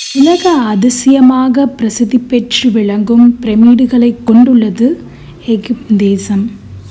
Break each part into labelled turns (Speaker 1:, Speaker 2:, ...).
Speaker 1: உலக அதிசயமாக பிரசித்தி பெற்று விளங்கும் பிரமிடுகளை கொண்டுள்ளது எகிப்த் தேசம்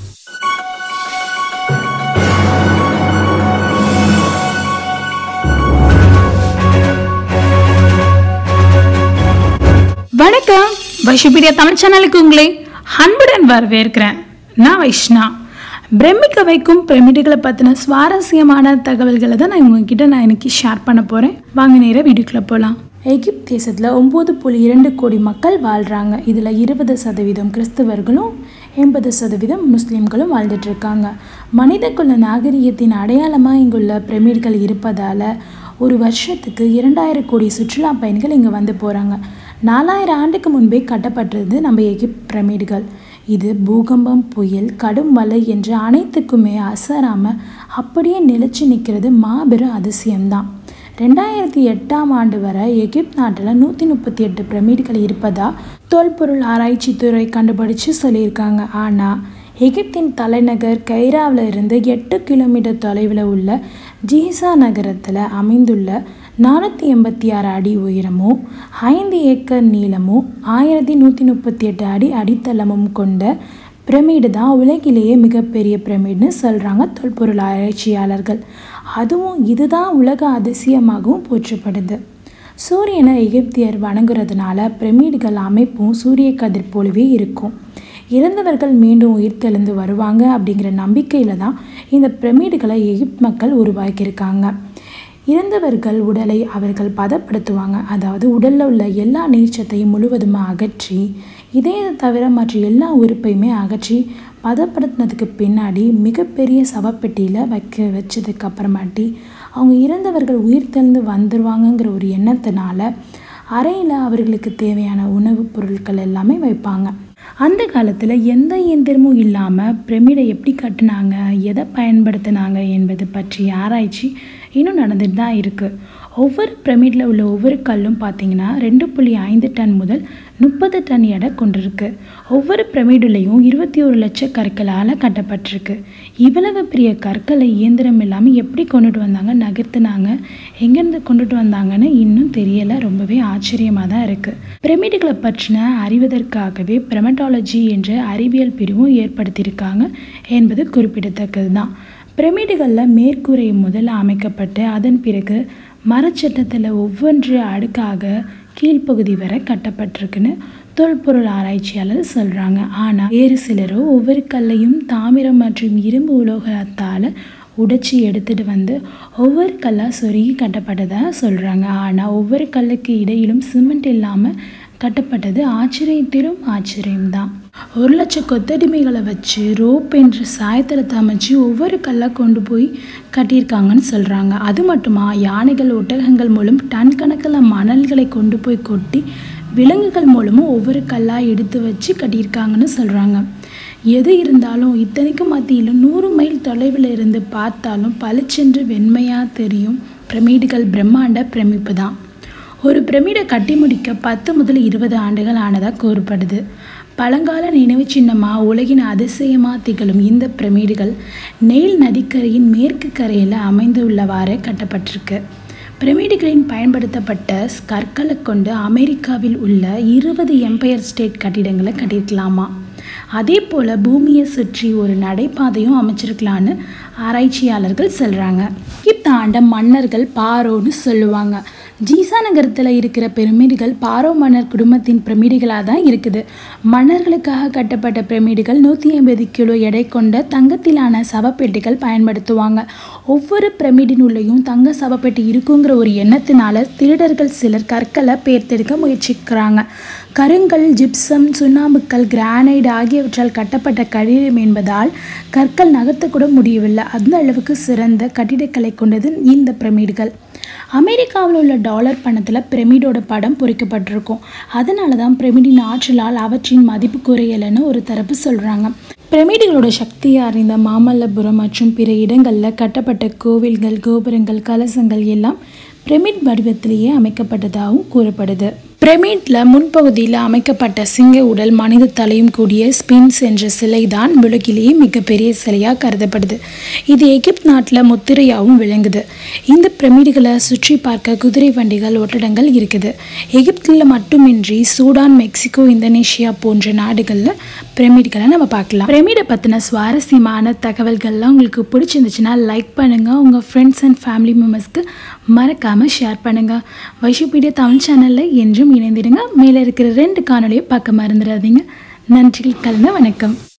Speaker 1: வணக்கம் வைஷபீடியா தமிழ் சேனலுக்கு உங்களை அன்புடன் வரவேற்கிறேன் நான் வைஷ்ணா பிரமிக்க வைக்கும் பிரமிடுகளை பற்றின சுவாரஸ்யமான தகவல்களை தான் நான் உங்ககிட்ட நான் இன்னைக்கு ஷேர் பண்ண போகிறேன் வாங்க நேராக வீடியோக்குள்ளே போகலாம் எகிப்த் தேசத்தில் ஒம்பது புள்ளி இரண்டு கோடி மக்கள் வாழ்கிறாங்க இதில் இருபது சதவீதம் கிறிஸ்தவர்களும் எண்பது சதவீதம் முஸ்லீம்களும் வாழ்ந்துட்டு இருக்காங்க மனிதக்குள்ள நாகரிகத்தின் அடையாளமாக இங்குள்ள பிரமிடுகள் இருப்பதால் ஒரு வருஷத்துக்கு இரண்டாயிரம் கோடி சுற்றுலா பயணிகள் இங்கே வந்து போகிறாங்க நாலாயிரம் ஆண்டுக்கு முன்பே கட்டப்பட்டது நம்ம எகிப்த் பிரமிடுகள் இது பூகம்பம் புயல் கடும் மழை என்று அனைத்துக்குமே அசராமல் அப்படியே நிலைச்சு நிற்கிறது மாபெரும் அதிசயம்தான் ரெண்டாயிரத்தி எட்டாம் ஆண்டு வரை எகிப்த் நாட்டில் நூற்றி முப்பத்தி எட்டு பிரமிடுகள் இருப்பதா தொல்பொருள் ஆராய்ச்சித்துறை கண்டுபிடிச்சு சொல்லியிருக்காங்க ஆனால் எகிப்தின் தலைநகர் கைராவில் இருந்து எட்டு கிலோமீட்டர் தொலைவில் உள்ள ஜீசா நகரத்தில் அமைந்துள்ள நானூற்றி எண்பத்தி ஆறு அடி உயரமும் ஐந்து ஏக்கர் நீளமும் ஆயிரத்தி நூற்றி முப்பத்தி எட்டு அடி அடித்தளமும் கொண்ட பிரமிடு தான் உலகிலேயே மிகப்பெரிய பிரமிடுன்னு சொல்கிறாங்க தொல்பொருள் ஆராய்ச்சியாளர்கள் அதுவும் இதுதான் உலக அதிசயமாகவும் போற்றப்படுது சூரியனை எகிப்தியர் வணங்குறதுனால பிரமிடுகள் அமைப்பும் சூரிய கதிர் போலவே இருக்கும் இறந்தவர்கள் மீண்டும் உயிர்த்தெழுந்து வருவாங்க அப்படிங்கிற நம்பிக்கையில் தான் இந்த பிரமிடுகளை எகிப்த் மக்கள் உருவாக்கியிருக்காங்க இறந்தவர்கள் உடலை அவர்கள் பதப்படுத்துவாங்க அதாவது உடலில் உள்ள எல்லா நீர்ச்சத்தையும் முழுவதுமாக அகற்றி இதயத்தை தவிர மற்ற எல்லா உறுப்பையுமே அகற்றி பதப்படுத்தினதுக்கு பின்னாடி மிகப்பெரிய சவப்பெட்டியில் வைக்க வச்சதுக்கு அப்புறமாட்டி அவங்க இறந்தவர்கள் உயிர்த்தெழுந்து வந்துடுவாங்கங்கிற ஒரு எண்ணத்தினால அறையில் அவர்களுக்கு தேவையான உணவுப் பொருட்கள் எல்லாமே வைப்பாங்க அந்த காலத்தில் எந்த இயந்திரமும் இல்லாமல் பிரமிடை எப்படி கட்டினாங்க எதை பயன்படுத்தினாங்க என்பது பற்றி ஆராய்ச்சி இன்னும் நடந்துட்டு தான் இருக்குது ஒவ்வொரு பிரமிடில் உள்ள ஒவ்வொரு கல்லும் பார்த்தீங்கன்னா ரெண்டு புள்ளி ஐந்து டன் முதல் முப்பது டன் எடை கொண்டிருக்கு ஒவ்வொரு பிரமிடுலையும் இருபத்தி ஒரு லட்ச கற்களால் கட்டப்பட்டிருக்கு இவ்வளவு பெரிய கற்களை இயந்திரம் இல்லாமல் எப்படி கொண்டுட்டு வந்தாங்க நகர்த்துனாங்க எங்கேருந்து கொண்டுட்டு வந்தாங்கன்னு இன்னும் தெரியலை ரொம்பவே ஆச்சரியமாக தான் இருக்குது பிரமிடுகளை பற்றின அறிவதற்காகவே பிரமட்டாலஜி என்ற அறிவியல் பிரிவும் ஏற்படுத்தியிருக்காங்க என்பது குறிப்பிடத்தக்கது தான் பிரமிடுகளில் மேற்கூரை முதல்ல அமைக்கப்பட்டு அதன் பிறகு மரச்சட்டத்தில் ஒவ்வொன்று அடுக்காக கீழ்ப்பகுதி வரை கட்டப்பட்டிருக்குன்னு தொல்பொருள் ஆராய்ச்சியாளர் சொல்கிறாங்க ஆனால் வேறு சிலரோ ஒவ்வொரு கல்லையும் தாமிரம் மற்றும் இரும்பு உலோகத்தால் உடைச்சி எடுத்துகிட்டு வந்து ஒவ்வொரு கல்லாக சொருகி கட்டப்பட்டதாக சொல்கிறாங்க ஆனால் ஒவ்வொரு கல்லுக்கு இடையிலும் சிமெண்ட் இல்லாமல் கட்டப்பட்டது ஆச்சரியத்திலும் ஆச்சரியம்தான் ஒரு லட்சம் கொத்தடிமைகளை வச்சு ரோப் என்ற சாயத்தளத்தை அமைச்சு ஒவ்வொரு கல்லாக கொண்டு போய் கட்டியிருக்காங்கன்னு சொல்கிறாங்க அது மட்டுமா யானைகள் ஒட்டகங்கள் மூலம் டன் கணக்கில் மணல்களை கொண்டு போய் கொட்டி விலங்குகள் மூலமும் ஒவ்வொரு கல்லாக எடுத்து வச்சு கட்டியிருக்காங்கன்னு சொல்கிறாங்க எது இருந்தாலும் இத்தனைக்கும் மத்தியிலும் நூறு மைல் தொலைவில் இருந்து பார்த்தாலும் பளிச்சென்று வெண்மையாக தெரியும் பிரமிடுகள் பிரம்மாண்ட பிரமிப்பு தான் ஒரு பிரமிடை கட்டி முடிக்க பத்து முதல் இருபது ஆண்டுகள் ஆனதாக கூறப்படுது பழங்கால நினைவு சின்னமாக உலகின் அதிசயமாக திகழும் இந்த பிரமிடுகள் நெயில் நதிக்கரையின் மேற்கு கரையில் அமைந்துள்ளவாறு கட்டப்பட்டிருக்கு பிரமிடுகளின் பயன்படுத்தப்பட்ட கற்களை கொண்டு அமெரிக்காவில் உள்ள இருபது எம்பையர் ஸ்டேட் கட்டிடங்களை கட்டியிருக்கலாமா அதே போல் பூமியை சுற்றி ஒரு நடைபாதையும் அமைச்சிருக்கலான்னு ஆராய்ச்சியாளர்கள் சொல்கிறாங்க எகிப்து ஆண்ட மன்னர்கள் பாரோன்னு சொல்லுவாங்க ஜீசா நகரத்தில் இருக்கிற பிரமிடுகள் பாரோ மன்னர் குடும்பத்தின் பிரமிடுகளாக தான் இருக்குது மன்னர்களுக்காக கட்டப்பட்ட பிரமிடுகள் நூற்றி ஐம்பது கிலோ எடை கொண்ட தங்கத்திலான சவப்பெட்டிகள் பயன்படுத்துவாங்க ஒவ்வொரு பிரமிடின் உள்ளேயும் தங்க சவப்பெட்டி இருக்குங்கிற ஒரு எண்ணத்தினால திருடர்கள் சிலர் கற்களை பேர்த்தெடுக்க முயற்சிக்கிறாங்க கருங்கல் ஜிப்சம் சுண்ணாம்புக்கல் கிரானைட் ஆகியவற்றால் கட்டப்பட்ட கட்டிடம் என்பதால் கற்கள் நகர்த்தக்கூட முடியவில்லை அந்த அளவுக்கு சிறந்த கட்டிடக்கலை கொண்டது இந்த பிரமிடுகள் அமெரிக்காவில் உள்ள டாலர் பணத்தில் பிரமிடோட படம் பொறிக்கப்பட்டிருக்கும் அதனால தான் பிரமிடின் ஆற்றலால் அவற்றின் மதிப்பு குறையலைன்னு ஒரு தரப்பு சொல்கிறாங்க பிரமிடுகளோட சக்தியை அறிந்த மாமல்லபுரம் மற்றும் பிற இடங்களில் கட்டப்பட்ட கோவில்கள் கோபுரங்கள் கலசங்கள் எல்லாம் பிரமிட் வடிவத்திலேயே அமைக்கப்பட்டதாகவும் கூறப்படுது பிரமிட்ல முன்பகுதியில் அமைக்கப்பட்ட சிங்க உடல் மனித தலையும் கூடிய ஸ்பின்ஸ் என்ற சிலை தான் உலகிலேயே மிகப்பெரிய சிலையாக கருதப்படுது இது எகிப்த் நாட்டில் முத்திரையாகவும் விளங்குது இந்த பிரமிடுகளை சுற்றி பார்க்க குதிரை வண்டிகள் ஒட்டடங்கள் இருக்குது எகிப்தில் மட்டுமின்றி சூடான் மெக்சிகோ இந்தோனேஷியா போன்ற நாடுகளில் பிரமிடுகளை நம்ம பார்க்கலாம் பிரமிடை பற்றின சுவாரஸ்யமான தகவல்கள்லாம் உங்களுக்கு பிடிச்சிருந்துச்சுன்னா லைக் பண்ணுங்கள் உங்கள் ஃப்ரெண்ட்ஸ் அண்ட் ஃபேமிலி மெம்பர்ஸ்க்கு மறக்காமல் ஷேர் பண்ணுங்கள் வைஷுபீடியா தமிழ் சேனலில் என்றும் இணைந்திடுங்க மேலே இருக்கிற ரெண்டு காணொலியை பார்க்க மறந்துடாதீங்க நன்றிகள் கலந்த வணக்கம்